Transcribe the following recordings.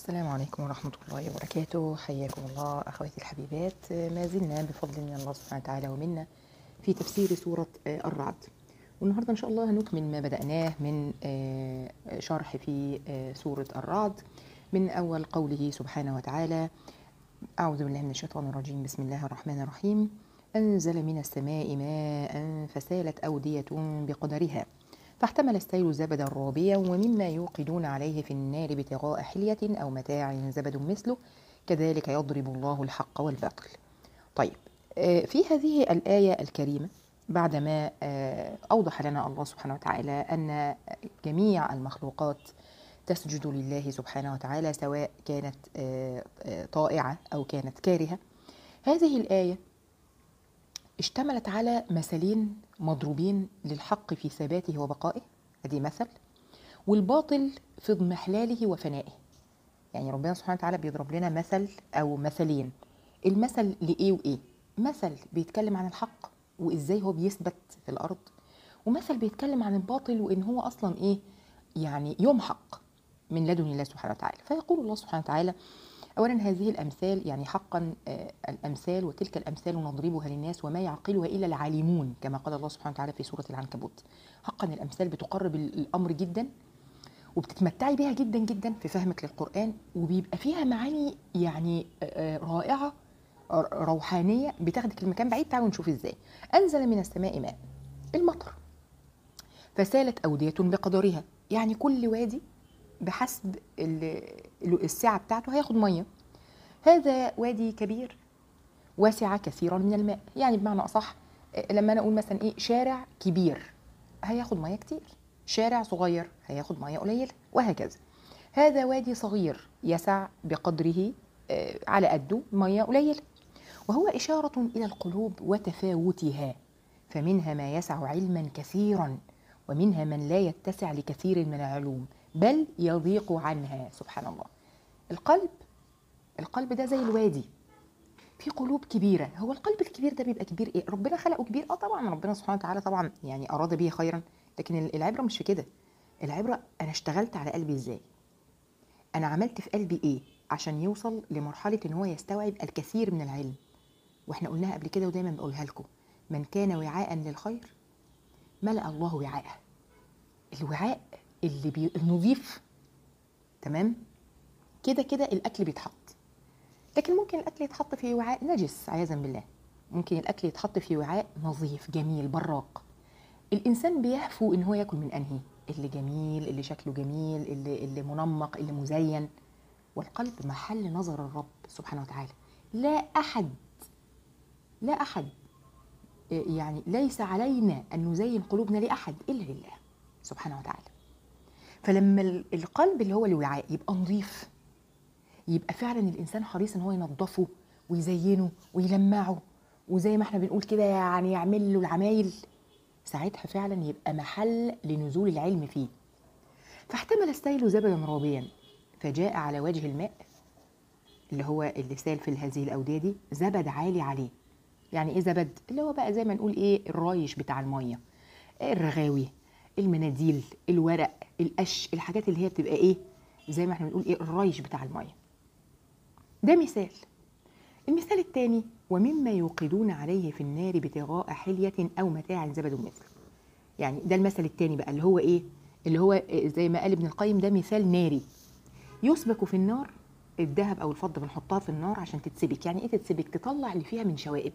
السلام عليكم ورحمة الله وبركاته حياكم الله أخواتي الحبيبات ما زلنا بفضل من الله سبحانه وتعالى ومنا في تفسير سورة الرعد والنهاردة إن شاء الله هنكمل ما بدأناه من شرح في سورة الرعد من أول قوله سبحانه وتعالى أعوذ بالله من الشيطان الرجيم بسم الله الرحمن الرحيم أنزل من السماء ماء فسالت أودية بقدرها فاحتمل السيل زبدا رابيا ومما يوقدون عليه في النار ابتغاء حلية أو متاع زبد مثله كذلك يضرب الله الحق والباطل طيب في هذه الآية الكريمة بعدما أوضح لنا الله سبحانه وتعالى أن جميع المخلوقات تسجد لله سبحانه وتعالى سواء كانت طائعة أو كانت كارهة هذه الآية اشتملت على مثلين مضروبين للحق في ثباته وبقائه ادي مثل والباطل في اضمحلاله وفنائه يعني ربنا سبحانه وتعالى بيضرب لنا مثل او مثلين المثل لايه وايه مثل بيتكلم عن الحق وازاي هو بيثبت في الارض ومثل بيتكلم عن الباطل وان هو اصلا ايه يعني يمحق من لدن الله سبحانه وتعالى فيقول الله سبحانه وتعالى اولا هذه الامثال يعني حقا الامثال وتلك الامثال نضربها للناس وما يعقلها الا العالمون كما قال الله سبحانه وتعالى في سوره العنكبوت حقا الامثال بتقرب الامر جدا وبتتمتعي بها جدا جدا في فهمك للقران وبيبقى فيها معاني يعني رائعه روحانيه بتاخدك لمكان بعيد تعالوا نشوف ازاي انزل من السماء ماء المطر فسالت اوديه بقدرها يعني كل وادي بحسب السعة بتاعته هياخد مية هذا وادي كبير واسع كثيرا من الماء يعني بمعنى أصح لما أنا أقول مثلا إيه شارع كبير هياخد مية كتير شارع صغير هياخد مية قليلة وهكذا هذا وادي صغير يسع بقدره على قده مية قليلة وهو إشارة إلى القلوب وتفاوتها فمنها ما يسع علما كثيرا ومنها من لا يتسع لكثير من العلوم بل يضيق عنها سبحان الله القلب القلب ده زي الوادي في قلوب كبيرة هو القلب الكبير ده بيبقى كبير ايه ربنا خلقه كبير اه طبعا ربنا سبحانه وتعالى طبعا يعني اراد به خيرا لكن العبرة مش في كده العبرة انا اشتغلت على قلبي ازاي انا عملت في قلبي ايه عشان يوصل لمرحلة ان هو يستوعب الكثير من العلم واحنا قلناها قبل كده ودايما بقولها لكم من كان وعاء للخير ملأ الله وعاءه الوعاء اللي بي... النظيف تمام كده كده الاكل بيتحط لكن ممكن الاكل يتحط في وعاء نجس عياذا بالله ممكن الاكل يتحط في وعاء نظيف جميل براق الانسان بيهفو ان هو ياكل من انهي اللي جميل اللي شكله جميل اللي اللي منمق اللي مزين والقلب محل نظر الرب سبحانه وتعالى لا احد لا احد يعني ليس علينا ان نزين قلوبنا لاحد الا لله سبحانه وتعالى فلما القلب اللي هو الوعاء يبقى نظيف يبقى فعلا الانسان حريص ان هو ينظفه ويزينه ويلمعه وزي ما احنا بنقول كده يعني يعمل له العمايل ساعتها فعلا يبقى محل لنزول العلم فيه فاحتمل السيل زبدا رابيا فجاء على وجه الماء اللي هو اللي سال في هذه الاوديه دي زبد عالي عليه يعني ايه زبد اللي هو بقى زي ما نقول ايه الرايش بتاع الميه الرغاوي المناديل الورق القش الحاجات اللي هي بتبقى ايه زي ما احنا بنقول ايه الريش بتاع الميه ده مثال المثال الثاني ومما يوقدون عليه في النار ابتغاء حلية أو متاع زبد مثله يعني ده المثل الثاني بقى اللي هو ايه اللي هو زي ما قال ابن القيم ده مثال ناري يسبك في النار الذهب او الفضه بنحطها في النار عشان تتسبك يعني ايه تتسبك تطلع اللي فيها من شوائب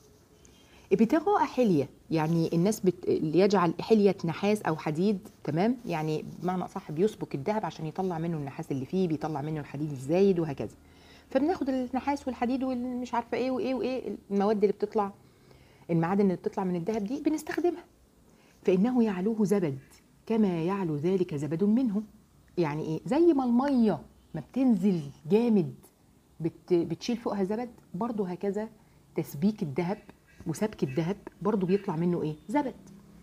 ابتغاء حلية يعني الناس بت... يجعل حلية نحاس أو حديد تمام يعني بمعنى أصح بيسبك الذهب عشان يطلع منه النحاس اللي فيه بيطلع منه الحديد الزايد وهكذا فبناخد النحاس والحديد والمش عارفة إيه وإيه وإيه المواد اللي بتطلع المعادن اللي بتطلع من الذهب دي بنستخدمها فإنه يعلوه زبد كما يعلو ذلك زبد منه يعني إيه زي ما المية ما بتنزل جامد بت... بتشيل فوقها زبد برضه هكذا تسبيك الذهب وسبك الذهب برضه بيطلع منه ايه زبد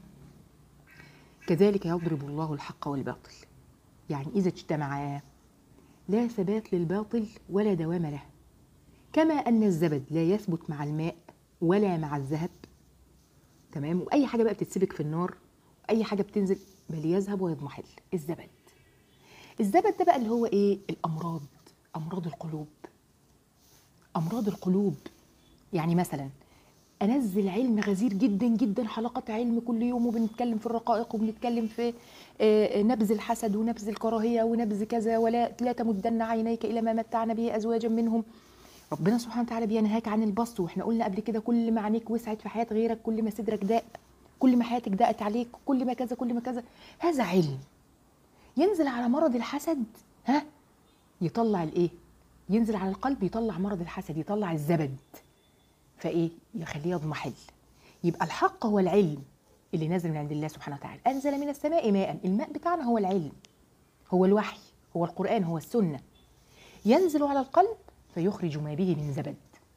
كذلك يضرب الله الحق والباطل يعني اذا اجتمعا لا ثبات للباطل ولا دوام له كما ان الزبد لا يثبت مع الماء ولا مع الذهب تمام واي حاجه بقى بتتسبك في النار اي حاجه بتنزل بل يذهب ويضمحل الزبد الزبد ده بقى اللي هو ايه الامراض امراض القلوب امراض القلوب يعني مثلا انزل علم غزير جدا جدا حلقات علم كل يوم وبنتكلم في الرقائق وبنتكلم في آه، نبذ الحسد ونبذ الكراهيه ونبذ كذا ولا لا تمدن عينيك الى ما متعنا به ازواجا منهم ربنا سبحانه وتعالى بينهاك عن البسط واحنا قلنا قبل كده كل ما عينيك وسعت في حياه غيرك كل ما صدرك ضاق كل ما حياتك ضاقت عليك كل ما كذا كل ما كذا هذا علم ينزل على مرض الحسد ها يطلع الايه ينزل على القلب يطلع مرض الحسد يطلع الزبد فايه يخليه يضمحل يبقى الحق هو العلم اللي نازل من عند الله سبحانه وتعالى انزل من السماء ماء الماء بتاعنا هو العلم هو الوحي هو القران هو السنه ينزل على القلب فيخرج ما به من زبد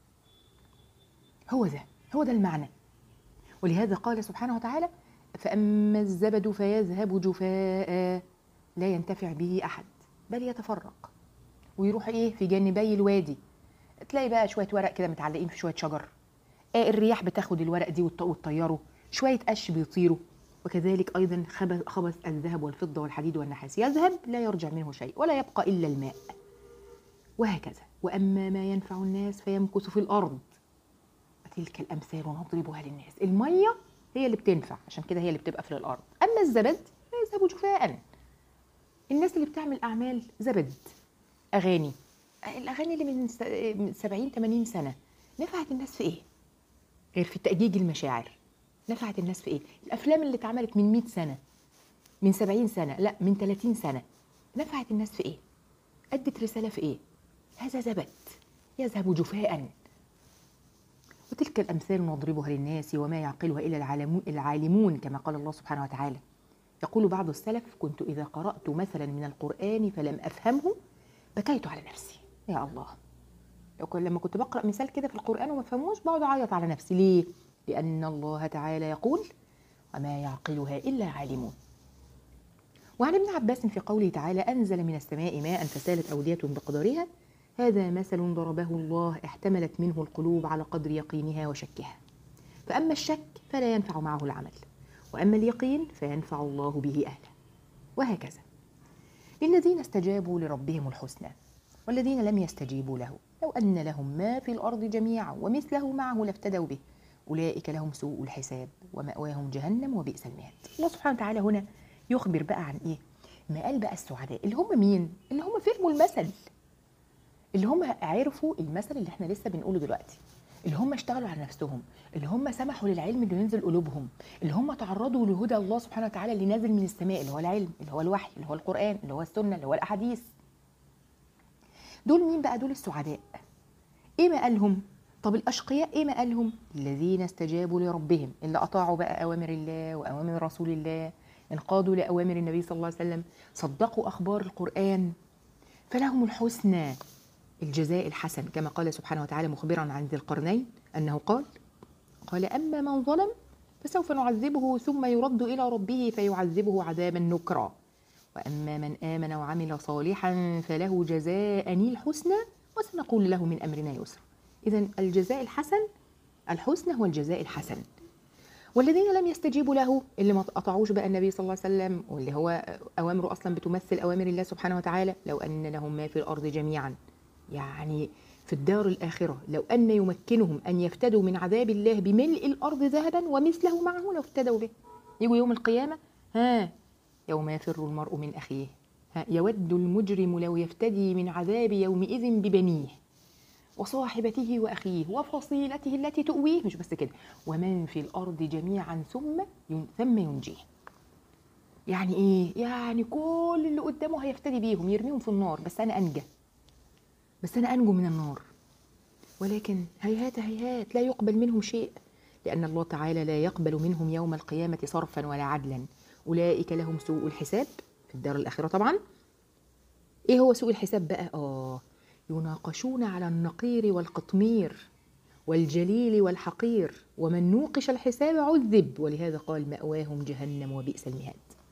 هو ده هو ده المعنى ولهذا قال سبحانه وتعالى فأما الزبد فيذهب جفاء لا ينتفع به أحد بل يتفرق ويروح إيه في جانبي الوادي تلاقي بقى شوية ورق كده متعلقين في شوية شجر آه الرياح بتاخد الورق دي وت- وتطيره شوية قش بيطيروا وكذلك أيضا خبث خبث الذهب والفضة والحديد والنحاس يذهب لا يرجع منه شيء ولا يبقى إلا الماء وهكذا وأما ما ينفع الناس فيمكث في الأرض وتلك الأمثال نضربها للناس المية هي اللي بتنفع عشان كده هي اللي بتبقى في الأرض أما الزبد فيذهب جفاء الناس اللي بتعمل أعمال زبد أغاني الأغاني اللي من س- من 70 80 سنة نفعت الناس في إيه؟ غير في تأجيج المشاعر نفعت الناس في إيه؟ الأفلام اللي اتعملت من 100 سنة من 70 سنة لا من 30 سنة نفعت الناس في إيه؟ أدت رسالة في إيه؟ هذا زبد يذهب جفاء وتلك الأمثال نضربها للناس وما يعقلها إلا العالمون, العالمون كما قال الله سبحانه وتعالى يقول بعض السلف كنت إذا قرأت مثلا من القرآن فلم أفهمه بكيت على نفسي يا الله يقول لما كنت بقرأ مثال كده في القرآن وما فهموش بقعد أعيط على نفسي ليه؟ لأن الله تعالى يقول وما يعقلها إلا عالمون وعن ابن عباس في قوله تعالى أنزل من السماء ماء فسالت أودية بقدرها هذا مثل ضربه الله احتملت منه القلوب على قدر يقينها وشكها فأما الشك فلا ينفع معه العمل وأما اليقين فينفع الله به أهله وهكذا للذين استجابوا لربهم الحسنى والذين لم يستجيبوا له لو أن لهم ما في الأرض جميعا ومثله معه لافتدوا به أولئك لهم سوء الحساب ومأواهم جهنم وبئس المهاد الله سبحانه وتعالى هنا يخبر بقى عن إيه ما قال بقى السعداء اللي هم مين اللي هم فهموا المثل اللي هم عرفوا المثل اللي احنا لسه بنقوله دلوقتي اللي هم اشتغلوا على نفسهم اللي هم سمحوا للعلم انه ينزل قلوبهم اللي هم تعرضوا لهدى الله سبحانه وتعالى اللي نازل من السماء اللي هو العلم اللي هو الوحي اللي هو القرآن اللي هو السنة اللي هو الأحاديث دول مين بقى دول السعداء ايه ما قالهم طب الأشقياء ايه ما قالهم الذين استجابوا لربهم اللي أطاعوا بقى أوامر الله وأوامر رسول الله انقادوا لأوامر النبي صلى الله عليه وسلم صدقوا أخبار القرآن فلهم الحسنى الجزاء الحسن كما قال سبحانه وتعالى مخبرا عن ذي القرنين أنه قال قال أما من ظلم فسوف نعذبه ثم يرد إلى ربه فيعذبه عذابا نكرا وأما من آمن وعمل صالحا فله جزاء الحسنى وسنقول له من أمرنا يسرا إذا الجزاء الحسن الحسنى هو الجزاء الحسن والذين لم يستجيبوا له اللي ما قطعوش بقى النبي صلى الله عليه وسلم واللي هو أوامره أصلا بتمثل أوامر الله سبحانه وتعالى لو أن لهم ما في الأرض جميعا يعني في الدار الآخرة لو أن يمكنهم أن يفتدوا من عذاب الله بملء الأرض ذهبا ومثله معه لو افتدوا به يجوا يوم القيامة ها يوم يفر المرء من أخيه ها يود المجرم لو يفتدي من عذاب يومئذ ببنيه وصاحبته وأخيه وفصيلته التي تؤويه مش بس كده ومن في الأرض جميعا ثم ين- ثم ينجيه يعني إيه؟ يعني كل اللي قدامه هيفتدي بيهم يرميهم في النار بس أنا أنجى بس أنا أنجو من النار ولكن هيهات هيهات لا يقبل منهم شيء لأن الله تعالى لا يقبل منهم يوم القيامة صرفا ولا عدلا أولئك لهم سوء الحساب في الدار الآخرة طبعا إيه هو سوء الحساب بقى؟ آه يناقشون على النقير والقطمير والجليل والحقير ومن نوقش الحساب عذب ولهذا قال مأواهم جهنم وبئس المهاد